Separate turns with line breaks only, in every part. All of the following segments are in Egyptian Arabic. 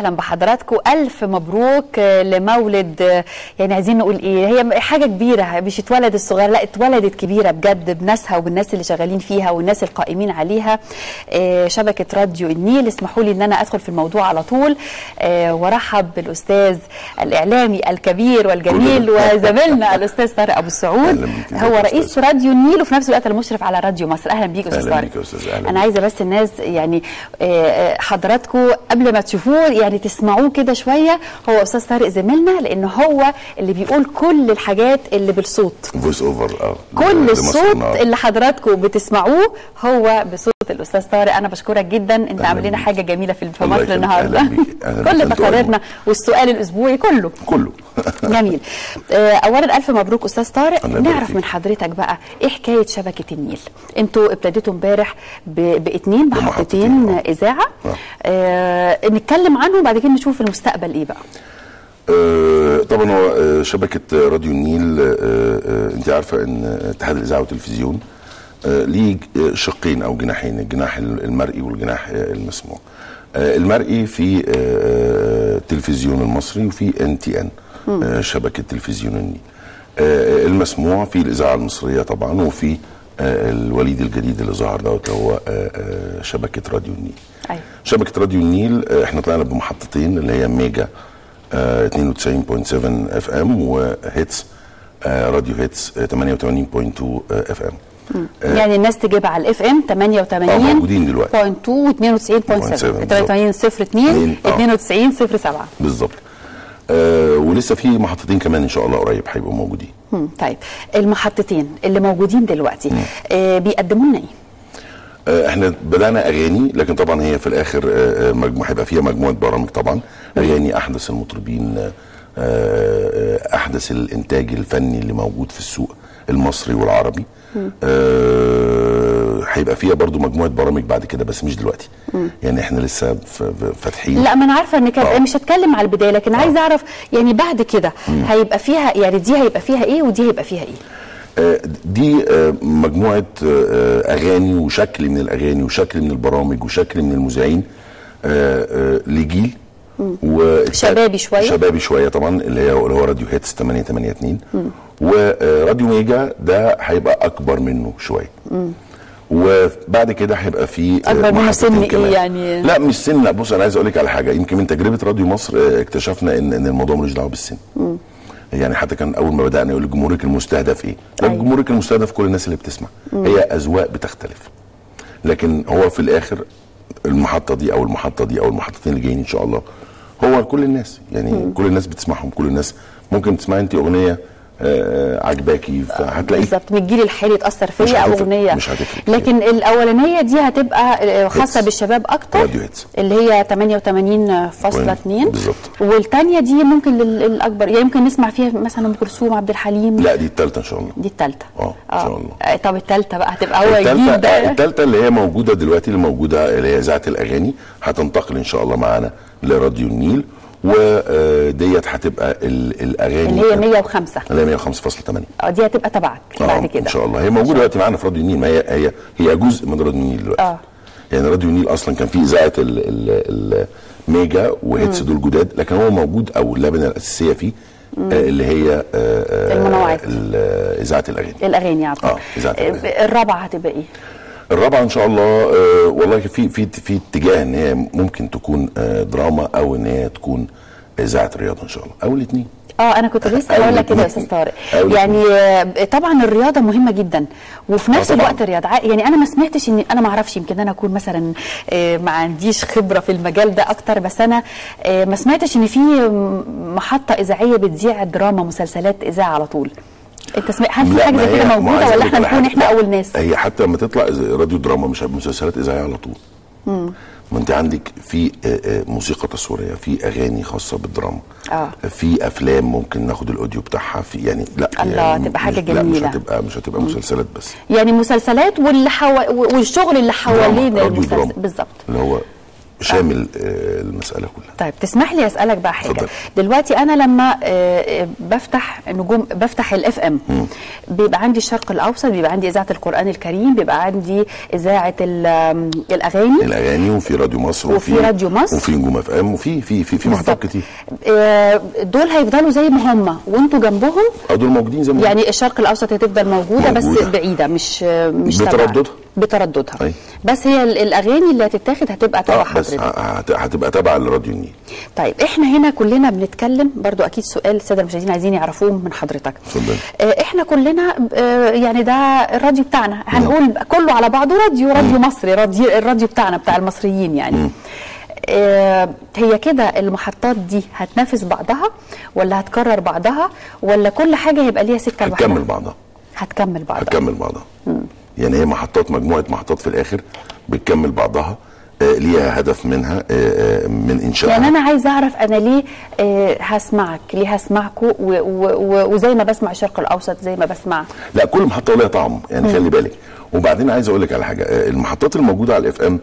وسهلا بحضراتكم الف مبروك آه، لمولد آه، يعني عايزين نقول ايه هي حاجه كبيره مش اتولدت صغيره لا اتولدت كبيره بجد بناسها وبالناس اللي شغالين فيها والناس القائمين عليها آه، شبكه راديو النيل اسمحوا لي ان انا ادخل في الموضوع على طول آه، وارحب بالاستاذ الاعلامي الكبير والجميل وزميلنا الاستاذ طارق ابو السعود
أهلا بيك، ازيك
هو
يا
رئيس
أستاذ؟
راديو النيل وفي نفس الوقت المشرف على راديو مصر اهلا بيك استاذ
أهلا
طارق
بيك يا أستاذ، أهلا
انا
بيك.
عايزه بس الناس يعني آه، آه، حضراتكم قبل ما تشوفوه يعني تسمعوه كده شويه هو استاذ طارق زميلنا لان هو اللي بيقول كل الحاجات اللي بالصوت
فويس اوفر اه
كل
لمصر
الصوت
النهاردة.
اللي حضراتكم بتسمعوه هو بصوت الاستاذ طارق انا بشكرك جدا انت
أهلا
عامل لنا
بيك.
حاجه جميله في في
الله
مصر
يخليك.
النهارده
أهلا بيك. أهلا بيك.
كل
أنتوا
تقاريرنا
أجمل.
والسؤال الاسبوعي كله
كله
جميل آه، اولا الف مبروك استاذ طارق
الله يبارك
نعرف
فيك.
من حضرتك بقى ايه حكايه شبكه النيل انتوا ابتديتوا امبارح ب- باثنين
بمحطتين،
محطتين
آه.
اذاعه
آه.
آه نتكلم عنهم وبعد كده نشوف المستقبل ايه بقى
آه، طبعا هو آه، شبكه راديو النيل آه، آه، انت عارفه ان اتحاد الاذاعه والتلفزيون آه، ليه ج- شقين او جناحين الجناح المرئي والجناح آه، المسموع آه، المرئي في آه، التلفزيون المصري وفي ان تي ان شبكه تلفزيون النيل آه، المسموع في الاذاعه المصريه طبعا وفي آه، الوليد الجديد اللي ظهر دوت اللي هو آه، آه، شبكه راديو النيل
أيوة.
شبكه راديو النيل آه، احنا طلعنا بمحطتين اللي هي ميجا آه، 92.7 اف ام وهيتس آه، راديو هيتس آه، 88.2 اف ام
يعني الناس تجيبها على الاف ام 88
آه، موجودين دلوقتي.
بوينت 2 و92.7 88 0 2
آه.
92 0 7
بالظبط آه، ولسه في محطتين كمان ان شاء الله قريب هيبقوا موجودين
مم، طيب المحطتين اللي موجودين دلوقتي آه بيقدموا لنا ايه؟
آه، احنا بدانا اغاني لكن طبعا هي في الاخر آه، آه، مجموعه هيبقى فيها مجموعه برامج طبعا اغاني احدث المطربين آه، آه، احدث الانتاج الفني اللي موجود في السوق المصري والعربي آه، هيبقى فيها برضو مجموعه برامج بعد كده بس مش دلوقتي يعني احنا لسه ف- ف- فاتحين
لا ما انا عارفه ان كان
آه.
مش هتكلم على البدايه لكن عايزه اعرف يعني بعد كده هيبقى فيها يعني دي هيبقى فيها ايه ودي هيبقى فيها ايه؟
آه، دي آه، مجموعه آه، اغاني وشكل من الاغاني وشكل من البرامج وشكل من المذيعين آه، آه، لجيل و
شبابي شوية.
شبابي شويه طبعا اللي هي اللي هو راديو هيتس 882 وراديو ميجا ده هيبقى اكبر منه شويه وبعد كده هيبقى في آه،
أكبر منه
محطتين
سن إيه
كمان.
يعني؟
لا مش سن لا بص انا عايز اقول لك على حاجه يمكن من تجربه راديو مصر آه، اكتشفنا ان ان الموضوع ملوش دعوه بالسن يعني حتى كان اول ما بدانا يقول لك جمهورك المستهدف ايه؟ لا
أيوة.
جمهورك المستهدف كل الناس اللي بتسمع هي اذواق بتختلف لكن هو في الاخر المحطه دي او المحطه دي او المحطتين اللي جايين ان شاء الله هو كل الناس يعني كل الناس بتسمعهم كل الناس ممكن تسمعي انت اغنيه آه، عجباكي فهتلاقي
بالظبط من الجيل الحالي اتاثر
مش
فيا او
هتفرق-
اغنيه
مش هتفرق كتير.
لكن الاولانيه دي هتبقى آه، خاصه
هيتس.
بالشباب اكتر
راديو هيتس.
اللي هي 88.2
بالظبط.
والثانيه دي ممكن لل- للاكبر يعني ممكن نسمع فيها مثلا ام كلثوم عبد الحليم
لا دي الثالثه ان شاء الله
دي الثالثه
آه، إن شاء الله.
طب الثالثه بقى هتبقى هو الجيل
الثالثه
ده
الثالثه اللي هي موجوده دلوقتي اللي موجوده اللي هي اذاعه الاغاني هتنتقل ان شاء الله معانا لراديو النيل وديت هتبقى ال- الاغاني
اللي هي 105
اللي هي 105.8
اه دي هتبقى تبعك بعد كده
ان شاء الله هي موجوده دلوقتي معانا في راديو النيل ما هي هي هي جزء من راديو النيل دلوقتي
آه.
يعني راديو النيل اصلا كان فيه اذاعه ال- ال- الميجا وهيتس دول جداد لكن هو موجود او اللبنه الاساسيه فيه آه اللي هي آه، آه،
المنوعات.
ال- اذاعه الاغاني
الاغاني عفوا
آه، إذاعة الأغاني.
الرابعه هتبقى ايه؟
الرابعه ان شاء الله آه والله في في في اتجاه ان هي ممكن تكون آه دراما او ان هي تكون اذاعه رياضه ان شاء الله او الاثنين
اه انا كنت لسه
أول
هقول لك كده يا
اتنين.
استاذ طارق
أول
يعني آه، طبعا الرياضه مهمه جدا وفي نفس
طبعاً.
الوقت الرياضه ع- يعني انا ما سمعتش ان انا ما اعرفش يمكن انا اكون مثلا آه، ما عنديش خبره في المجال ده اكتر بس انا آه، ما سمعتش ان في م- محطه اذاعيه بتذيع دراما مسلسلات اذاعه على طول انت سمع هل في
لا،
حاجه
ما
زي
هي-
كده
ما
موجوده
عايز
ولا
أقول لك
احنا
على
نكون
حاجة.
احنا
لا،
اول ناس
هي حتى لما تطلع زي راديو دراما مش هيبقى مسلسلات اذاعيه على طول ما انت عندك في آه، آه، موسيقى تصويريه في اغاني خاصه بالدراما
آه.
في افلام ممكن ناخد الاوديو بتاعها في يعني لا
الله،
يعني
تبقى حاجة
مش- لا مش
جميلة.
هتبقى مش هتبقى مسلسلات بس
يعني مسلسلات واللي حو... والشغل اللي حوالين
دراما، راديو
المسلسل
دراما
بالظبط
اللي هو شامل آه، المساله كلها
طيب تسمح لي اسالك بقى حاجه
اتفضل.
دلوقتي انا لما آه، آه، بفتح نجوم بفتح الاف ام بيبقى عندي الشرق الاوسط بيبقى عندي اذاعه القران الكريم بيبقى عندي اذاعه ال- آم، الاغاني
الاغاني وفي راديو مصر
وفي راديو مصر.
وفي نجوم اف ام وفي في في في محطات
بالظبط.
كتير
آه، دول هيفضلوا زي ما هم وانتوا جنبهم
اه دول موجودين زي ما
يعني الشرق الاوسط هتفضل موجوده, بس
موجودة.
بعيده مش مش تبع-
بترددها.
بترددها
أي.
بس هي ال- الاغاني اللي هتتاخد هتبقى تبع
اه بس
حضرتك
هت- هتبقى تابعه لراديو النيل
طيب احنا هنا كلنا بنتكلم برضو اكيد سؤال الساده المشاهدين عايزين يعرفوه من حضرتك
اتفضل.
آه، احنا كلنا آه، يعني ده الراديو بتاعنا هنقول كله على بعضه راديو راديو مصري راديو الراديو بتاعنا بتاع المصريين يعني آه، هي كده المحطات دي هتنافس بعضها ولا هتكرر بعضها ولا كل حاجه هيبقى ليها سكه لوحدها
هتكمل بعضها
هتكمل بعضها
هتكمل بعضها يعني هي محطات مجموعه محطات في الاخر بتكمل بعضها آه ليها هدف منها آه آه من انشائها
يعني انا عايزه اعرف انا ليه آه، هسمعك ليه هسمعكم و- و- و- وزي ما بسمع الشرق الاوسط زي ما بسمع
لا كل محطه لها طعم يعني خلي بالك وبعدين عايز اقول لك على حاجه آه، المحطات الموجوده على الاف ام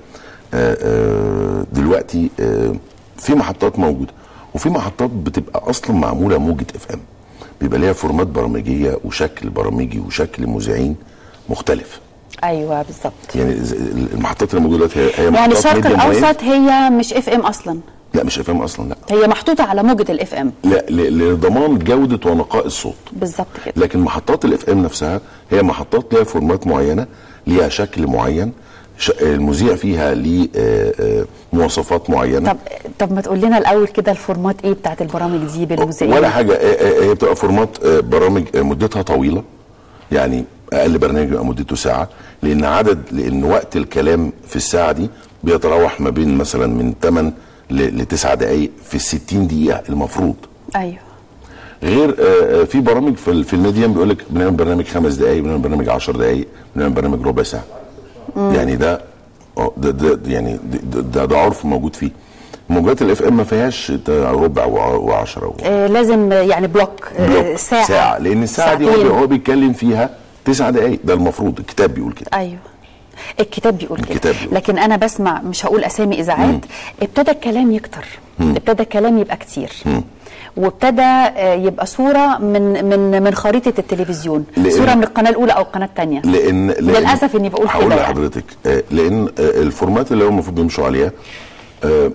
دلوقتي آه، في محطات موجوده وفي محطات بتبقى اصلا معموله موجه اف ام بيبقى ليها فورمات برامجيه وشكل برامجي وشكل مذيعين مختلف
ايوه بالظبط
يعني ز- المحطات اللي موجوده دلوقتي هي هي
يعني
محطات
الشرق
ميديم ويف.
الاوسط هي مش اف ام اصلا
لا مش اف ام اصلا لا
هي محطوطه على موجه الاف ام
لا ل- لضمان جوده ونقاء الصوت
بالظبط كده
لكن محطات الاف ام نفسها هي محطات ليها فورمات معينه ليها شكل معين ش- المذيع فيها ليه آه، آه، مواصفات معينه
طب طب ما تقول لنا الاول كده الفورمات ايه بتاعت البرامج دي بالمذيعين
ولا حاجه آه، آه، هي بتبقى فورمات آه، برامج آه، مدتها طويله يعني اقل برنامج بيبقى مدته ساعه لان عدد لان وقت الكلام في الساعه دي بيتراوح ما بين مثلا من 8 ل 9 دقائق في ال 60 دقيقه المفروض
ايوه
غير آه، آه، في برامج في ال- في الميديم بيقول لك بنعمل برنامج خمس دقائق بنعمل برنامج 10 دقائق بنعمل برنامج ربع ساعه يعني ده آه، ده, ده ده- يعني ده, ده, ده عرف موجود فيه موجات الاف ام ما فيهاش تا- ربع و10
آه لازم يعني بلوك, آه ساعه
ساعه لان الساعه دي
ساعتين.
هو هو بيتكلم فيها تسع دقائق ده المفروض الكتاب بيقول كده
ايوه الكتاب بيقول كده
الكتاب بيقول.
لكن انا بسمع مش هقول اسامي اذاعات ابتدى الكلام يكتر ابتدى الكلام يبقى كتير وابتدى آه، يبقى صوره من من من خريطه التلفزيون
لأن-
صوره من القناه الاولى او القناه الثانيه
لان, لأن
للأسف إني بقول
هقول
كده يعني.
لحضرتك آه، لان آه، الفورمات اللي هو المفروض بيمشوا عليها آه،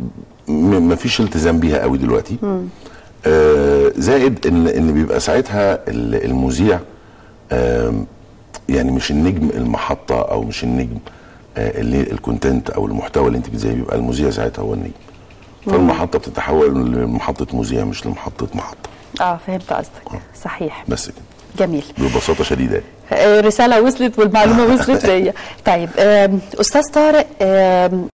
م- ما فيش التزام بيها قوي دلوقتي آه، زائد ان ان بيبقى ساعتها ال- المذيع آم، يعني مش النجم المحطه او مش النجم آه، اللي الكونتنت او المحتوى اللي انت بتذيعيه بيبقى المذيع ساعتها هو النجم فالمحطه بتتحول لمحطه مذيع مش لمحطه محطه
اه فهمت قصدك صحيح
بس كده
جميل
ببساطه شديده
آه، رساله وصلت والمعلومه وصلت ليا طيب آم، استاذ طارق آم،